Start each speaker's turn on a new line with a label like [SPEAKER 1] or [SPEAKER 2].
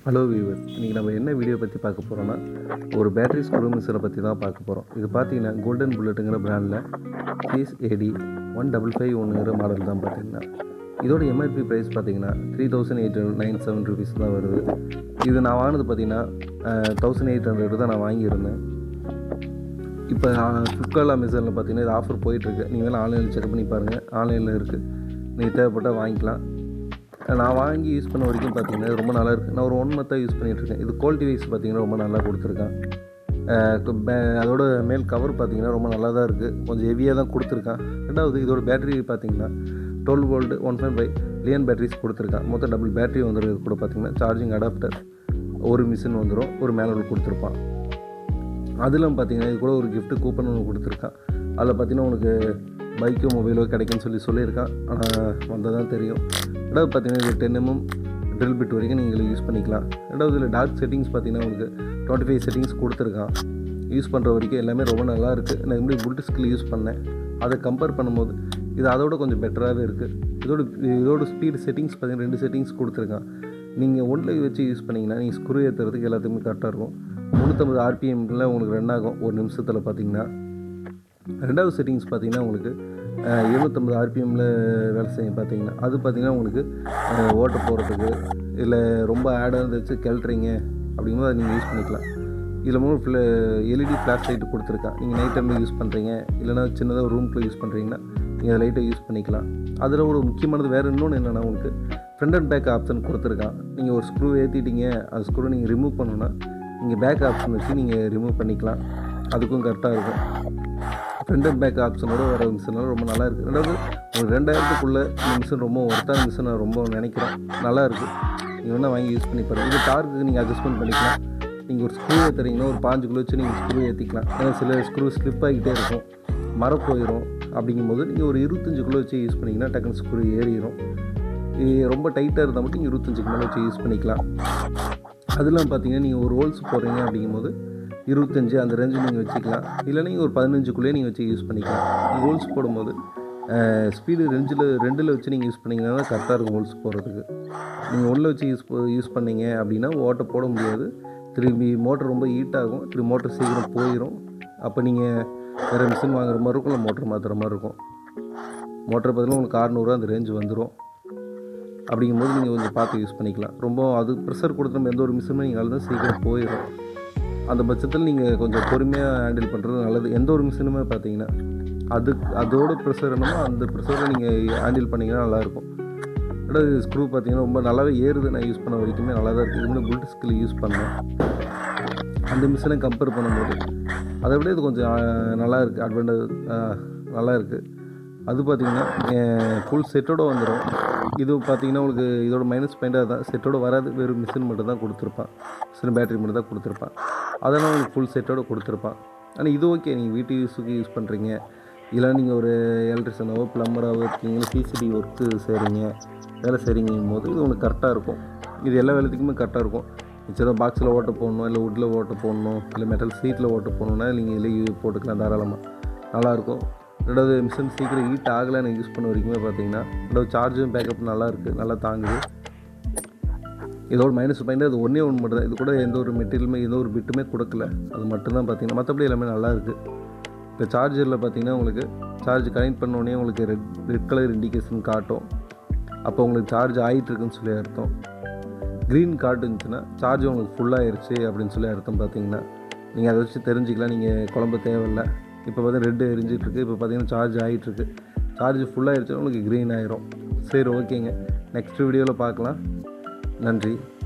[SPEAKER 1] hello viewers இன்றைக்கி நம்ம என்ன வீடியோ பற்றி பார்க்க போகிறோம்னா ஒரு பேட்டரி ஸ்க்ரூ மிஷினை பற்றி தான் பார்க்க போகிறோம் இது பார்த்தீங்கன்னா கோல்டன் புல்லட்டுங்கிற பிராண்டில் CS AD one double five ஒன்றுங்கிற மாடல் தான் பார்த்தீங்கன்னா இதோட எம்ஆர்பி ப்ரைஸ் பார்த்தீங்கன்னா three thousand eight hundred nine seven rupees தான் வருது இது நான் வாங்கினது பார்த்தீங்கன்னா தௌசண்ட் எயிட் ஹண்ட்ரட் தான் நான் வாங்கியிருந்தேன் இப்போ ஃப்ளிப்கார்ட் அமேசானில் பார்த்தீங்கன்னா இது ஆஃபர் போயிட்டுருக்கு நீங்கள் வேணால் ஆன்லைனில் செக் பண்ணி பாருங்கள் ஆன்லைனில் இருக்குது நீங்கள் தேவைப்பட்டால் வாங்கிக்கலாம் நான் வாங்கி யூஸ் பண்ண வரைக்கும் பார்த்தீங்கன்னா இது ரொம்ப நல்லா இருக்குது நான் ஒரு ஒன் மந்த்தாக யூஸ் பண்ணிகிட்ருக்கேன் இது குவாலிட்டி வைஸ் பார்த்தீங்கன்னா ரொம்ப நல்லா கொடுத்துருக்கான் அஹ் கு- பே- அதோட மேல் கவர் பார்த்தீங்கன்னா ரொம்ப நல்லா தான் இருக்குது கொஞ்சம் ஹெவியாக தான் கொடுத்துருக்கான் ரெண்டாவது இதோட பேட்டரி பார்த்தீங்கன்னா twelve volt one point five li-ion batteries கொடுத்துருக்கான் மொத்தம் டபுள் பேட்டரி வந்துருக்கு கூட பார்த்தீங்கன்னா சார்ஜிங் அடாப்டர் ஒரு மிஷின் வந்துடும் ஒரு மேனுவல் கொடுத்துருப்பான் அதில் பார்த்தீங்கன்னா இது கூட ஒரு gift கூப்பன் ஒன்று கொடுத்துருக்கான் அதில் பார்த்தீங்கன்னா உனக்கு பைக்கோ மொபைலோ கிடைக்குன்னு சொல்லி சொல்லியிருக்கான் ஆனால் வந்தால் தான் தெரியும் ரெண்டாவது பார்த்தீங்கன்னா இது டென் எம்எம் ட்ரில் பிட் வரைக்கும் நீங்கள் யூஸ் பண்ணிக்கலாம் ரெண்டாவது இதில் டார்க் செட்டிங்ஸ் பார்த்தீங்கன்னா உங்களுக்கு டுவெண்ட்டி ஃபைவ் செட்டிங்ஸ் கொடுத்துருக்கான் யூஸ் பண்ணுற வரைக்கும் எல்லாமே ரொம்ப நல்லா இருக்குது நான் எப்படி புல்ட் ஸ்கில் யூஸ் பண்ணேன் அதை கம்பேர் பண்ணும்போது இது அதோட கொஞ்சம் பெட்டராகவே இருக்குது இதோட இதோட ஸ்பீடு செட்டிங்ஸ் பார்த்தீங்கன்னா ரெண்டு செட்டிங்ஸ் கொடுத்துருக்கான் நீங்கள் ஒன்றில் வச்சு யூஸ் பண்ணிங்கன்னா நீங்கள் ஸ்க்ரூ ஏற்றுறதுக்கு எல்லாத்துக்குமே கரெக்டாக இருக்கும் முந்நூற்றம்பது ஆர்பிஎம்ல உங்களுக்கு ரன் ஆகும் ஒரு நிமிஷத்தில் பார்த்தீங்கன்னா ரெண்டாவது செட்டிங்ஸ் பார்த்தீங்கன்னா உங்களுக்கு அஹ், 750 ஆர்பிஎம்மில் வேலை செய்யும் பார்த்தீங்கன்னா அது பார்த்தீங்கன்னா உங்களுக்கு அஹ், ஓட்ட போகிறதுக்கு இல்லை ரொம்ப ஆடாக இருந்துச்சு கிளட்டுறீங்க அப்படிங்கும்போது அதை நீங்கள் யூஸ் பண்ணிக்கலாம் இதில் மூணு எல்இடி ஃப்ளாஷ் லைட் கொடுத்துருக்கான் நீங்கள் நைட் டைமில் யூஸ் பண்ணுறீங்க இல்லைனா சின்னதாக ரூம்குள்ளே யூஸ் பண்ணுறீங்கன்னா நீங்கள் லைட்டை யூஸ் பண்ணிக்கலாம் அதில் ஒரு முக்கியமானது வேறு இன்னொன்று என்னென்னா உங்களுக்கு ஃப்ரண்ட் அண்ட் பேக் ஆப்ஷன் கொடுத்துருக்கான் நீங்கள் ஒரு ஸ்க்ரூ ஏற்றிட்டீங்க அந்த ஸ்க்ரூ நீங்கள் ரிமூவ் பண்ணணுன்னா நீங்கள் பேக் ஆப்ஷன் வச்சு நீங்கள் ரிமூவ் பண்ணிக்கலாம் அதுக்கும் கரெக்டாக இருக்கும் ஃப்ரண்ட் அண்ட் பேக் ஆப்ஷனோட வர மிஷினால ரொம்ப நல்லா இருக்குது ரெண்டாவது ஒரு ரெண்டாயிரத்துக்குள்ளே இந்த மிஷின் ரொம்ப ஒர்த்தான மிஷின் நான் ரொம்ப நினைக்கிறேன் நல்லா இருக்குது நீங்கள் வேணால் வாங்கி யூஸ் பண்ணி பாருங்கள் இது டார்க்கு நீங்கள் அட்ஜஸ்ட்மெண்ட் பண்ணிக்கலாம் நீங்கள் ஒரு ஸ்க்ரூ ஏற்றுறீங்கன்னா ஒரு பாஞ்சு கிலோ வச்சு நீங்கள் ஸ்க்ரூ ஏற்றிக்கலாம் ஏன்னா சில ஸ்க்ரூ ஸ்லிப் ஆகிட்டே இருக்கும் மரம் போயிடும் அப்படிங்கும்போது நீங்கள் ஒரு இருபத்தஞ்சு கிலோ வச்சு யூஸ் பண்ணிங்கன்னா டக்குன்னு ஸ்க்ரூ ஏறிடும் இது ரொம்ப டைட்டாக இருந்தால் மட்டும் நீங்கள் இருபத்தஞ்சு கிலோ வச்சு யூஸ் பண்ணிக்கலாம் அதெல்லாம் பார்த்தீங்கன்னா நீங்கள் ஒரு ஹோல்ஸ் போடுறீங்க அப்படிங்கும்போது இருபத்தஞ்சு அந்த ரேஞ்சு நீங்கள் வச்சுக்கலாம் இல்லை நீங்கள் ஒரு பதினஞ்சுக்குள்ளேயே நீங்கள் வச்சு யூஸ் பண்ணிக்கலாம் நீங்கள் ஹோல்ஸ் போடும்போது ஸ்பீடு ரெஞ்சில் ரெண்டில் வச்சு நீங்கள் யூஸ் பண்ணிங்கன்னா தான் கரெக்டாக இருக்கும் ஹோல்ஸ் போடுறதுக்கு நீங்கள் ஒன்றில் வச்சு யூஸ் யூஸ் பண்ணீங்க அப்படின்னா ஓட்டை போட முடியாது திரும்பி மோட்டர் ரொம்ப ஹீட் ஆகும் திரும்பி மோட்டர் சீக்கிரம் போயிடும் அப்போ நீங்கள் வேறு மிஷின் வாங்குற மாதிரி இருக்கும் இல்லை மோட்டர் மாற்றுற மாதிரி இருக்கும் மோட்டர் பதிலாக உங்களுக்கு அறநூறுவா அந்த ரேஞ்சு வந்துடும் அப்படிங்கும்போது நீங்கள் கொஞ்சம் பார்த்து யூஸ் பண்ணிக்கலாம் ரொம்ப அது ப்ரெஷர் கொடுத்து நம்ம எந்த ஒரு மிஷினுமே நீங்கள் அழுதான் சீக்கிரம் போயிடும் அந்த பட்சத்தில் நீங்கள் கொஞ்சம் பொறுமையாக ஹேண்டில் பண்ணுறது நல்லது எந்த ஒரு மிஷினுமே பார்த்தீங்கன்னா அது அதோட ப்ரெஷர் என்னமோ அந்த ப்ரெஷரை நீங்கள் ஹேண்டில் பண்ணிங்கன்னா நல்லாயிருக்கும் ரெண்டாவது ஸ்க்ரூ பார்த்தீங்கன்னா ரொம்ப நல்லாவே ஏறுது நான் யூஸ் பண்ண வரைக்குமே நல்லா தான் இருக்குது இது முன்னாடி புல்ட் ஸ்கில் யூஸ் பண்ணேன் அந்த மிஷினை கம்பேர் பண்ணும்போது அதை விட இது கொஞ்சம் ஆஹ், நல்லா இருக்குது அட்வான்டேஜ் நல்லா இருக்குது அது பார்த்தீங்கன்னா ஃபுல் செட்டோட வந்துடும் இது பார்த்தீங்கன்னா உங்களுக்கு இதோட மைனஸ் பாயிண்டாக தான் செட்டோட வராது வெறும் மிஷின் மட்டும் தான் கொடுத்துருப்பான் மிஷின் பேட்டரி மட்டும் தான் கொடுத்துருப்பான் அதெல்லாம் உங்களுக்கு ஃபுல் செட்டோட கொடுத்துருப்பான் ஆனால் இது ஓகே நீங்கள் வீட்டு யூஸுக்கு யூஸ் பண்ணுறீங்க இல்லை நீங்கள் ஒரு எலக்ட்ரிஷனாவோ ப்ளம்பராகவோ இருக்கீங்க பிசிடி ஒர்க்கு செய்கிறீங்க வேலை செய்கிறீங்கும் போது இது உங்களுக்கு கரெக்டாக இருக்கும் இது எல்லா வேலைத்துக்குமே கரெக்டாக இருக்கும் மிச்சம் பாக்ஸில் ஓட்ட போடணும் இல்லை வுட்டில் ஓட்ட போடணும் இல்லை மெட்டல் சீட்டில் ஓட்ட போடணுன்னா நீங்கள் இதில் போட்டுக்கலாம் தாராளமாக நல்லாயிருக்கும் ரெண்டாவது மிஷின் சீக்கிரம் ஹீட் ஆகலை எனக்கு யூஸ் பண்ண வரைக்குமே பார்த்தீங்கன்னா ரெண்டாவது சார்ஜும் பேக்கப் நல்லா இருக்குது நல்லா தாங்குது இதோட மைனஸ் பாயிண்ட் அது ஒன்றே ஒன்று மட்டும் தான் இது கூட எந்த ஒரு மெட்டீரியலுமே எந்த ஒரு பிட்டுமே கொடுக்கல அது மட்டும்தான் பார்த்தீங்கன்னா மற்றபடி எல்லாமே நல்லா இருக்குது இப்போ சார்ஜரில் பார்த்தீங்கன்னா உங்களுக்கு சார்ஜ் கனெக்ட் பண்ண உடனே உங்களுக்கு ரெட் ரெட் கலர் இண்டிகேஷன் காட்டும் அப்போ உங்களுக்கு சார்ஜ் ஆகிட்டு இருக்குன்னு சொல்லி அர்த்தம் க்ரீன் காட்டுச்சுன்னா சார்ஜ் உங்களுக்கு ஃபுல்லாகிருச்சு அப்படின்னு சொல்லி அர்த்தம் பார்த்தீங்கன்னா நீங்கள் அதை வச்சு தெரிஞ்சுக்கலாம் நீங்கள் குழம்பு தேவையில்லை இப்போ பார்த்தா ரெட்டு எரிஞ்சிட்ருக்கு இப்போ பார்த்தீங்கன்னா சார்ஜ் ஆகிட்டுருக்கு சார்ஜ் ஃபுல்லாகிருச்சுன்னா உங்களுக்கு க்ரீன் ஆயிரும் சரி ஓகேங்க நெக்ஸ்ட் வீடியோவில் பார்க்கலாம் நன்றி